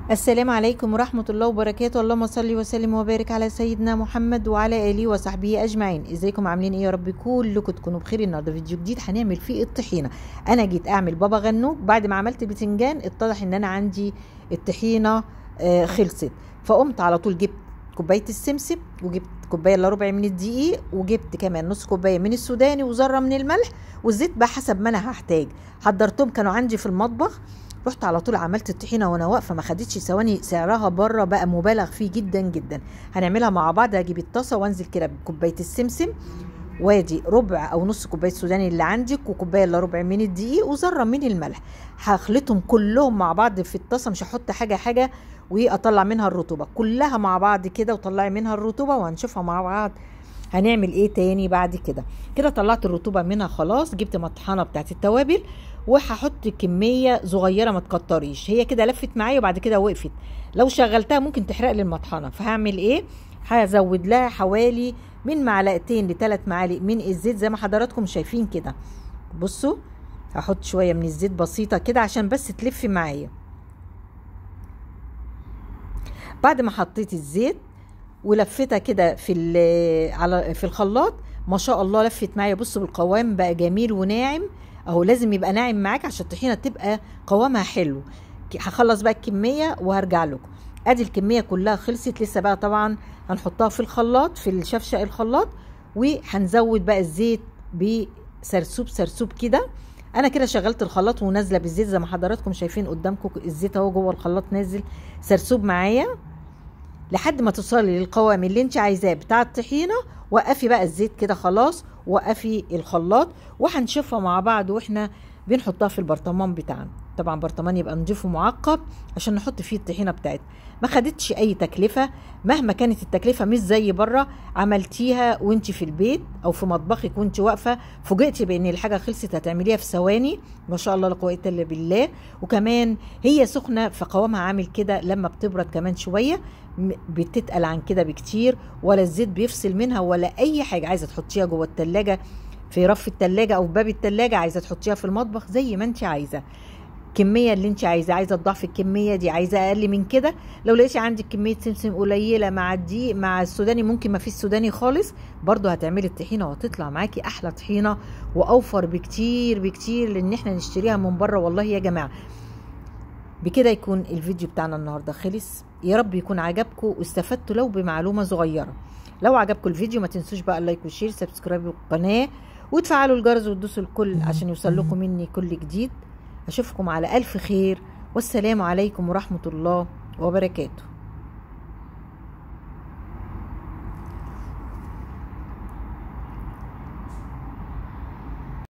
السلام عليكم ورحمة الله وبركاته اللهم صل وسلم وبارك على سيدنا محمد وعلى آله وصحبه أجمعين ازيكم عاملين ايه يا رب كلكم تكونوا بخير النهارده فيديو جديد هنعمل فيه الطحينة أنا جيت أعمل بابا غنوج بعد ما عملت بتنجان اتضح إن أنا عندي الطحينة آه، خلصت فقمت على طول جبت كوباية السمسم وجبت كوباية الا ربع من الدقيق وجبت كمان نص كوباية من السوداني وذرة من الملح والزيت بقى حسب ما أنا هحتاج حضرتهم كانوا عندي في المطبخ رحت على طول عملت الطحينه وانا واقفه ما خدتش ثواني سعرها بره بقى مبالغ فيه جدا جدا هنعملها مع بعض هجيب الطاسه وانزل كده بكوبايه السمسم وادي ربع او نص كوبايه سوداني اللي عندك وكوبايه الا ربع من الدقيق وذره من الملح هخلطهم كلهم مع بعض في الطاسه مش هحط حاجه حاجه واطلع منها الرطوبه كلها مع بعض كده وطلعي منها الرطوبه وهنشوفها مع بعض هنعمل ايه تاني بعد كده كده طلعت الرطوبه منها خلاص جبت مطحنه بتاعت التوابل وهحط كميه صغيره ما تكتريش هي كده لفت معايا وبعد كده وقفت لو شغلتها ممكن تحرق لي المطحنه فهعمل ايه هزود لها حوالي من معلقتين لثلاث معالق من الزيت زي ما حضراتكم شايفين كده بصوا هحط شويه من الزيت بسيطه كده عشان بس تلف معايا بعد ما حطيت الزيت ولفتها كده في على في الخلاط ما شاء الله لفت معايا بصوا بالقوام بقى جميل وناعم اهو لازم يبقى ناعم معاك عشان الطحينه تبقى قوامها حلو هخلص بقى الكميه وهرجع لكم ادي الكميه كلها خلصت لسه بقى طبعا هنحطها في الخلاط في الشفشق الخلاط وهنزود بقى الزيت بسرسوب سرسوب كده انا كده شغلت الخلاط ونازله بالزيت زي ما حضراتكم شايفين قدامكم الزيت اهو جوه الخلاط نازل سرسوب معايا لحد ما توصلي للقوام اللي انت عايزاه بتاع الطحينه وقفي بقى الزيت كده خلاص وقفي الخلاط وهنشوفها مع بعض واحنا بنحطها في البرطمان بتاعنا طبعا برطمان يبقى نضيف ومعقب عشان نحط فيه الطحينه بتاعتنا ما خدتش اي تكلفه مهما كانت التكلفه مش زي بره عملتيها وانت في البيت او في مطبخك وانت واقفه فوجئتي بان الحاجه خلصت هتعمليها في ثواني ما شاء الله لا قوه الا بالله وكمان هي سخنه فقوامها عامل كده لما بتبرد كمان شويه بتتقل عن كده بكتير ولا الزيت بيفصل منها ولا اي حاجه عايزه تحطيها جوه التلاجة في رف التلاجة او باب التلاجة عايزه تحطيها في المطبخ زي ما انت عايزه الكميه اللي انت عايزه عايزه تضعفي الكميه دي عايزه اقل من كده لو لقيتي عندك كميه سمسم قليله مع الدقيق مع السوداني ممكن ما فيش سوداني خالص برضو هتعملي الطحينه وهتطلع معاكي احلى طحينه واوفر بكتير بكتير لان احنا نشتريها من بره والله يا جماعه بكده يكون الفيديو بتاعنا النهارده خلص يا رب يكون عجبكم واستفدتوا لو بمعلومه صغيره لو عجبكم الفيديو ما تنسوش بقى اللايك والشير سبسكرايب القناه وتفعلوا الجرس وتدوسوا الكل عشان يوصل لكم مني كل جديد اشوفكم على الف خير والسلام عليكم ورحمه الله وبركاته